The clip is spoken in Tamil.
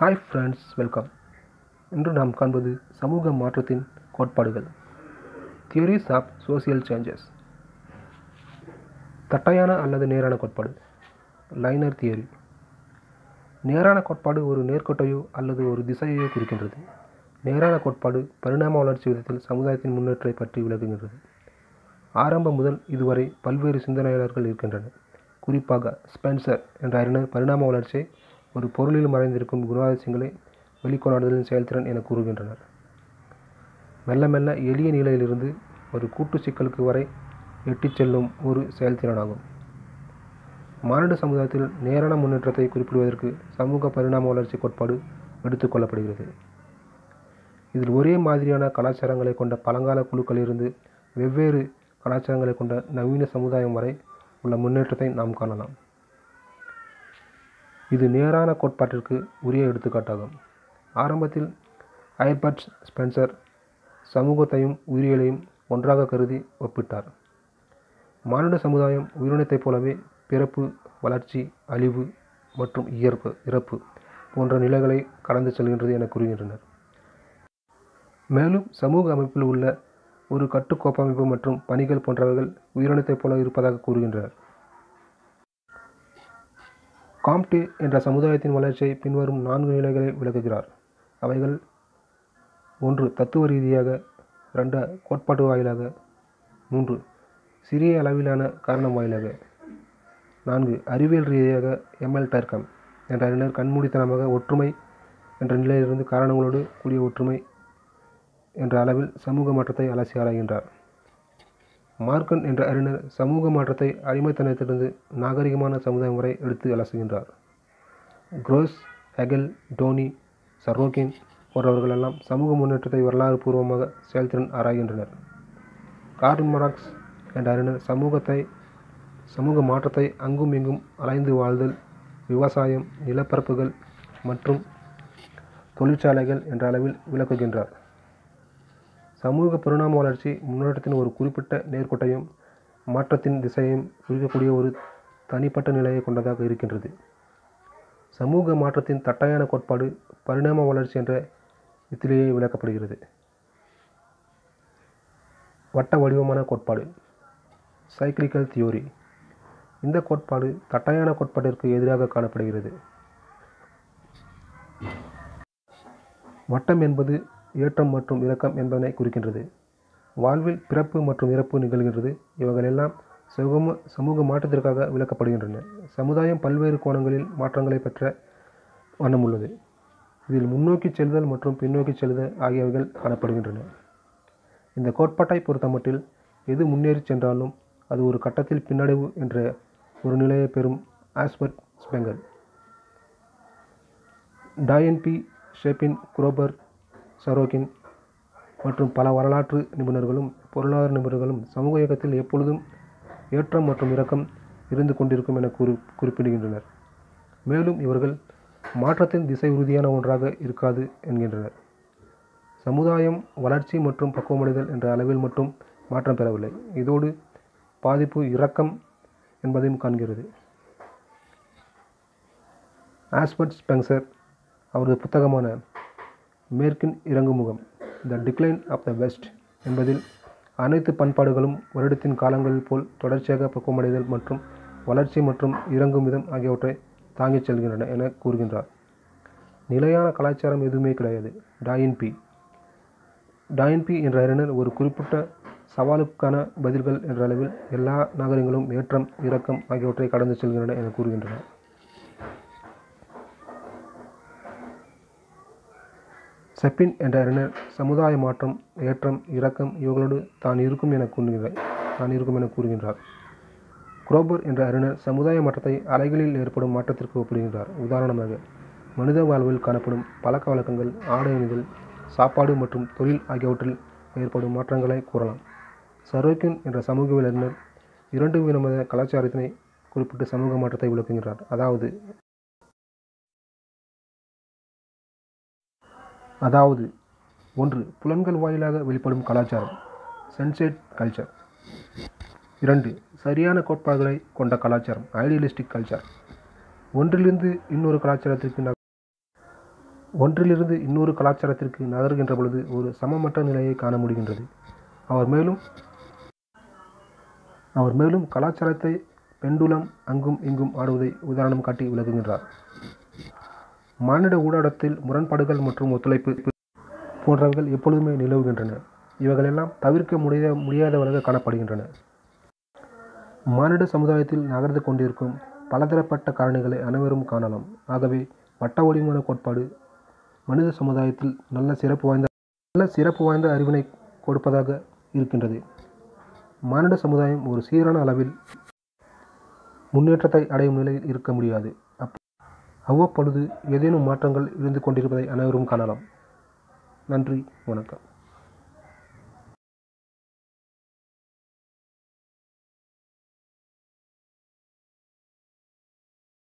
ஹாய் ஃப்ரெண்ட்ஸ் வெல்கம் இன்று நாம் காண்பது சமூக மாற்றத்தின் கோட்பாடுகள் தியரிஸ் ஆஃப் சோசியல் சேஞ்சஸ் தட்டையான அல்லது நேரான கோட்பாடு லைனர் தியரி நேரான கோட்பாடு ஒரு நேர்கோட்டையோ அல்லது ஒரு திசையையோ குறிக்கின்றது நேரான கோட்பாடு பரிணாம வளர்ச்சி விதத்தில் சமுதாயத்தின் முன்னேற்றத்தை பற்றி விளக்குகின்றது ஆரம்பம் முதல் இதுவரை பல்வேறு சிந்தனையாளர்கள் இருக்கின்றனர் குறிப்பாக ஸ்பென்சர் என்ற அறிஞர் பரிணாம வளர்ச்சியை ஒரு பொருளில் மறைந்திருக்கும் குணாதிசயங்களை வெளிக்கொணர்தலின் செயல்திறன் என கூறுகின்றனர் மெல்ல மெல்ல எளிய நிலையிலிருந்து ஒரு கூட்டு சிக்கலுக்கு வரை எட்டிச் செல்லும் ஒரு செயல்திறனாகும் மானிட சமுதாயத்தில் நேரான முன்னேற்றத்தை குறிப்பிடுவதற்கு சமூக பரிணாம வளர்ச்சி கோட்பாடு எடுத்துக்கொள்ளப்படுகிறது இதில் ஒரே மாதிரியான கலாச்சாரங்களை கொண்ட பழங்கால குழுக்களிலிருந்து வெவ்வேறு கலாச்சாரங்களை கொண்ட நவீன சமுதாயம் வரை உள்ள முன்னேற்றத்தை நாம் காணலாம் இது நேரான கோட்பாட்டிற்கு உரிய எடுத்துக்காட்டாகும் ஆரம்பத்தில் ஐபர்ட் ஸ்பென்சர் சமூகத்தையும் உயிரியலையும் ஒன்றாக கருதி ஒப்பிட்டார் மானுட சமுதாயம் உயிரினத்தைப் போலவே பிறப்பு வளர்ச்சி அழிவு மற்றும் இயற்பு இறப்பு போன்ற நிலைகளை கடந்து செல்கின்றது என கூறுகின்றனர் மேலும் சமூக அமைப்பில் உள்ள ஒரு கட்டுக்கோப்பமைப்பு மற்றும் பணிகள் போன்றவைகள் உயிரினத்தைப் போல இருப்பதாக கூறுகின்றனர் காம்டே என்ற சமுதாயத்தின் வளர்ச்சியை பின்வரும் நான்கு நிலைகளை விளக்குகிறார் அவைகள் ஒன்று தத்துவ ரீதியாக ரெண்டு கோட்பாட்டு வாயிலாக மூன்று சிறிய அளவிலான காரணம் வாயிலாக நான்கு அறிவியல் ரீதியாக எம்எல் டர்கம் என்ற அறிஞர் கண்மூடித்தனமாக ஒற்றுமை என்ற நிலையிலிருந்து காரணங்களோடு கூடிய ஒற்றுமை என்ற அளவில் சமூக மாற்றத்தை அலசி ஆராய்கின்றார் மார்க்கன் என்ற அறிஞர் சமூக மாற்றத்தை அடிமைத்தனத்திலிருந்து நாகரிகமான சமுதாயம் வரை எடுத்து அலசுகின்றார் குரோஸ் ஹெகல் டோனி சரோகின் போன்றவர்களெல்லாம் சமூக முன்னேற்றத்தை வரலாறு பூர்வமாக செயல்திறன் ஆராய்கின்றனர் கார்ல் மராக்ஸ் என்ற அறிஞர் சமூகத்தை சமூக மாற்றத்தை அங்கும் இங்கும் அலைந்து வாழ்தல் விவசாயம் நிலப்பரப்புகள் மற்றும் தொழிற்சாலைகள் என்ற அளவில் விளக்குகின்றார் சமூக பரிணாம வளர்ச்சி முன்னேற்றத்தின் ஒரு குறிப்பிட்ட நேர்கோட்டையும் மாற்றத்தின் திசையையும் குறிக்கக்கூடிய ஒரு தனிப்பட்ட நிலையை கொண்டதாக இருக்கின்றது சமூக மாற்றத்தின் தட்டையான கோட்பாடு பரிணாம வளர்ச்சி என்ற இத்திலேயே விளக்கப்படுகிறது வட்ட வடிவமான கோட்பாடு சைக்கிளிக்கல் தியோரி இந்த கோட்பாடு தட்டையான கோட்பாட்டிற்கு எதிராக காணப்படுகிறது வட்டம் என்பது ஏற்றம் மற்றும் இறக்கம் என்பதனை குறிக்கின்றது வாழ்வில் பிறப்பு மற்றும் இறப்பு நிகழ்கின்றது இவைகள் எல்லாம் சமூக சமூக மாற்றத்திற்காக விளக்கப்படுகின்றன சமுதாயம் பல்வேறு கோணங்களில் மாற்றங்களை பெற்ற வண்ணம் உள்ளது இதில் முன்னோக்கி செல்தல் மற்றும் பின்னோக்கி செல்தல் ஆகியவைகள் காணப்படுகின்றன இந்த கோட்பாட்டை பொறுத்தமட்டில் எது முன்னேறி சென்றாலும் அது ஒரு கட்டத்தில் பின்னடைவு என்ற ஒரு நிலையை பெறும் ஆஸ்பர்ட் ஸ்பெங்கல் டாயன் பி ஷேப்பின் குரோபர் சரோக்கின் மற்றும் பல வரலாற்று நிபுணர்களும் பொருளாதார நிபுணர்களும் சமூக இயக்கத்தில் எப்பொழுதும் ஏற்றம் மற்றும் இறக்கம் இருந்து கொண்டிருக்கும் என கூறு குறிப்பிடுகின்றனர் மேலும் இவர்கள் மாற்றத்தின் திசை உறுதியான ஒன்றாக இருக்காது என்கின்றனர் சமுதாயம் வளர்ச்சி மற்றும் பக்குவமடைதல் என்ற அளவில் மட்டும் மாற்றம் பெறவில்லை இதோடு பாதிப்பு இரக்கம் என்பதையும் காண்கிறது ஆஸ்பர்ட் ஸ்பென்சர் அவரது புத்தகமான மேற்கின் இறங்குமுகம் the decline of the West என்பதில் அனைத்து பண்பாடுகளும் வருடத்தின் காலங்களில் போல் தொடர்ச்சியாக பக்குவமடைதல் மற்றும் வளர்ச்சி மற்றும் இறங்கும் விதம் ஆகியவற்றை தாங்கிச் செல்கின்றன என கூறுகின்றார் நிலையான கலாச்சாரம் எதுவுமே கிடையாது டாயின் பி டாயின் பி என்ற அறிஞர் ஒரு குறிப்பிட்ட சவாலுக்கான பதில்கள் என்ற அளவில் எல்லா நகரங்களும் ஏற்றம் இறக்கம் ஆகியவற்றை கடந்து செல்கின்றன என கூறுகின்றன செப்பின் என்ற அறிஞர் சமுதாய மாற்றம் ஏற்றம் இறக்கம் இவர்களோடு தான் இருக்கும் என கூறுகிறார் தான் இருக்கும் என கூறுகின்றார் குரோபர் என்ற அறிஞர் சமுதாய மாற்றத்தை அலைகளில் ஏற்படும் மாற்றத்திற்கு ஒப்பிடுகின்றார் உதாரணமாக மனித வாழ்வில் காணப்படும் பழக்க வழக்கங்கள் ஆடை அணிதல் சாப்பாடு மற்றும் தொழில் ஆகியவற்றில் ஏற்படும் மாற்றங்களை கூறலாம் சரோக்கின் என்ற சமூகவியல் அறிஞர் இரண்டு விதமான கலாச்சாரத்தினை குறிப்பிட்டு சமூக மாற்றத்தை விளக்குகின்றார் அதாவது அதாவது ஒன்று புலன்கள் வாயிலாக வெளிப்படும் கலாச்சாரம் சென்சேட் கல்ச்சர் இரண்டு சரியான கோட்பாடுகளை கொண்ட கலாச்சாரம் ஐடியலிஸ்டிக் கல்ச்சர் ஒன்றிலிருந்து இன்னொரு கலாச்சாரத்திற்கு நக ஒன்றிலிருந்து இன்னொரு கலாச்சாரத்திற்கு நகர்கின்ற பொழுது ஒரு சமமற்ற நிலையை காண முடிகின்றது அவர் மேலும் அவர் மேலும் கலாச்சாரத்தை பெண்டுலம் அங்கும் இங்கும் ஆடுவதை உதாரணம் காட்டி விளக்குகின்றார் மானிட ஊடாடத்தில் முரண்பாடுகள் மற்றும் ஒத்துழைப்பு போன்றவைகள் எப்பொழுதுமே நிலவுகின்றன இவைகளெல்லாம் தவிர்க்க முடிய முடியாதவர்களாக காணப்படுகின்றன மானிட சமுதாயத்தில் நகர்ந்து கொண்டிருக்கும் பலதரப்பட்ட காரணிகளை அனைவரும் காணலாம் ஆகவே வட்ட வடிவமான கோட்பாடு மனித சமுதாயத்தில் நல்ல சிறப்பு வாய்ந்த நல்ல சிறப்பு வாய்ந்த அறிவினை கொடுப்பதாக இருக்கின்றது மானிட சமுதாயம் ஒரு சீரான அளவில் முன்னேற்றத்தை அடையும் நிலையில் இருக்க முடியாது அப் அவ்வப்பொழுது ஏதேனும் மாற்றங்கள் இருந்து கொண்டிருப்பதை அனைவரும் காணலாம் நன்றி வணக்கம்